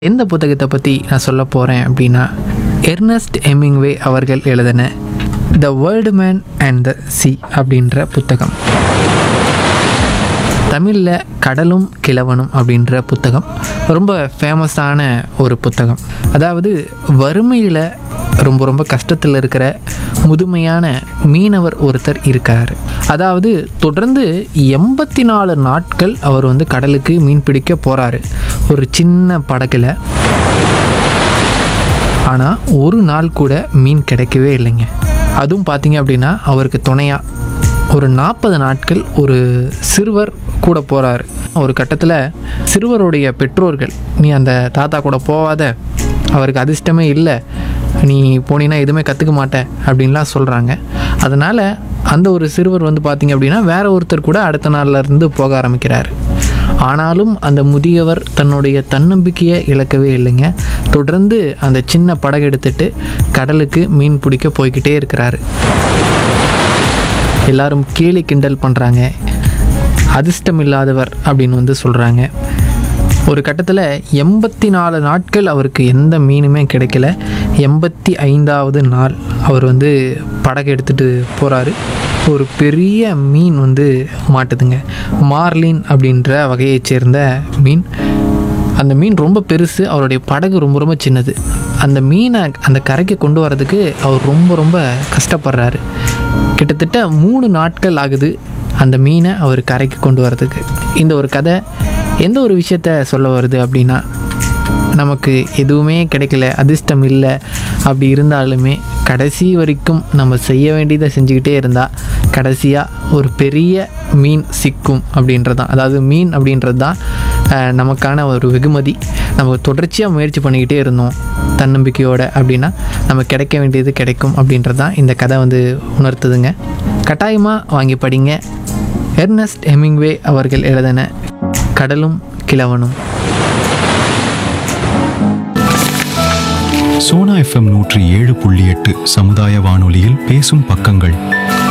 எந்த புத்தகத்தை பற்றி நான் சொல்ல போகிறேன் அப்படின்னா எர்னஸ்ட் ஹெமிங்வே அவர்கள் எழுதின the world man and the sea அப்படின்ற புத்தகம் தமிழில் கடலும் கிழவனும் அப்படின்ற புத்தகம் ரொம்ப ஃபேமஸான ஒரு புத்தகம் அதாவது வறுமையில் ரொம்ப ரொம்ப கஷ்டத்தில் இருக்கிற முதுமையான மீனவர் ஒருத்தர் இருக்கார் அதாவது தொடர்ந்து எண்பத்தி நாலு நாட்கள் அவர் வந்து கடலுக்கு மீன் பிடிக்க போகிறாரு ஒரு சின்ன படகுல ஆனால் ஒரு நாள் கூட மீன் கிடைக்கவே இல்லைங்க அதுவும் பார்த்தீங்க அப்படின்னா அவருக்கு துணையாக ஒரு நாற்பது நாட்கள் ஒரு சிறுவர் கூட போகிறாரு ஒரு கட்டத்தில் சிறுவருடைய பெற்றோர்கள் நீ அந்த தாத்தா கூட போகாத அவருக்கு அதிர்ஷ்டமே இல்லை நீ போனீன்னா எதுவுமே கற்றுக்க மாட்டேன் அப்படின்லாம் சொல்கிறாங்க அதனால் அந்த ஒரு சிறுவர் வந்து பார்த்தீங்க அப்படின்னா வேற ஒருத்தர் கூட அடுத்த நாள்ல இருந்து போக ஆரம்பிக்கிறார் ஆனாலும் அந்த முதியவர் தன்னுடைய தன்னம்பிக்கையை இழக்கவே இல்லைங்க தொடர்ந்து அந்த சின்ன படகு எடுத்துட்டு கடலுக்கு மீன் பிடிக்க போய்கிட்டே இருக்கிறாரு எல்லாரும் கேலி கிண்டல் பண்ணுறாங்க அதிர்ஷ்டம் இல்லாதவர் அப்படின்னு வந்து சொல்கிறாங்க ஒரு கட்டத்தில் எண்பத்தி நாலு நாட்கள் அவருக்கு எந்த மீனுமே கிடைக்கல எண்பத்தி ஐந்தாவது நாள் அவர் வந்து படகு எடுத்துகிட்டு போகிறாரு ஒரு பெரிய மீன் வந்து மாட்டுதுங்க மார்லின் அப்படின்ற வகையைச் சேர்ந்த மீன் அந்த மீன் ரொம்ப பெருசு அவருடைய படகு ரொம்ப ரொம்ப சின்னது அந்த மீனை அந்த கரைக்கு கொண்டு வரதுக்கு அவர் ரொம்ப ரொம்ப கஷ்டப்படுறாரு கிட்டத்தட்ட மூணு நாட்கள் ஆகுது அந்த மீனை அவர் கரைக்கு கொண்டு வரதுக்கு இந்த ஒரு கதை எந்த ஒரு விஷயத்த சொல்ல வருது அப்படின்னா நமக்கு எதுவுமே கிடைக்கல அதிர்ஷ்டம் இல்லை அப்படி இருந்தாலுமே கடைசி வரைக்கும் நம்ம செய்ய வேண்டியதை செஞ்சுக்கிட்டே இருந்தால் கடைசியாக ஒரு பெரிய மீன் சிக்கும் அப்படின்றது தான் அதாவது மீன் அப்படின்றது தான் அஹ், நமக்கான ஒரு வெகுமதி நம்ம தொடர்ச்சியாக முயற்சி பண்ணிக்கிட்டே இருந்தோம் தன்னம்பிக்கையோட அப்படின்னா நம்ம கிடைக்க வேண்டியது கிடைக்கும் அப்படின்றது தான் இந்த கதை வந்து உணர்த்துதுங்க கட்டாயமாக வாங்கி படிங்க எர்னஸ்ட் ஹெமிங்வே அவர்கள் எழுதின கடலும் கிழவனும் சோனா எஃப்எம் நூற்றி ஏழு புள்ளி எட்டு சமுதாய வானொலியில் பேசும் பக்கங்கள்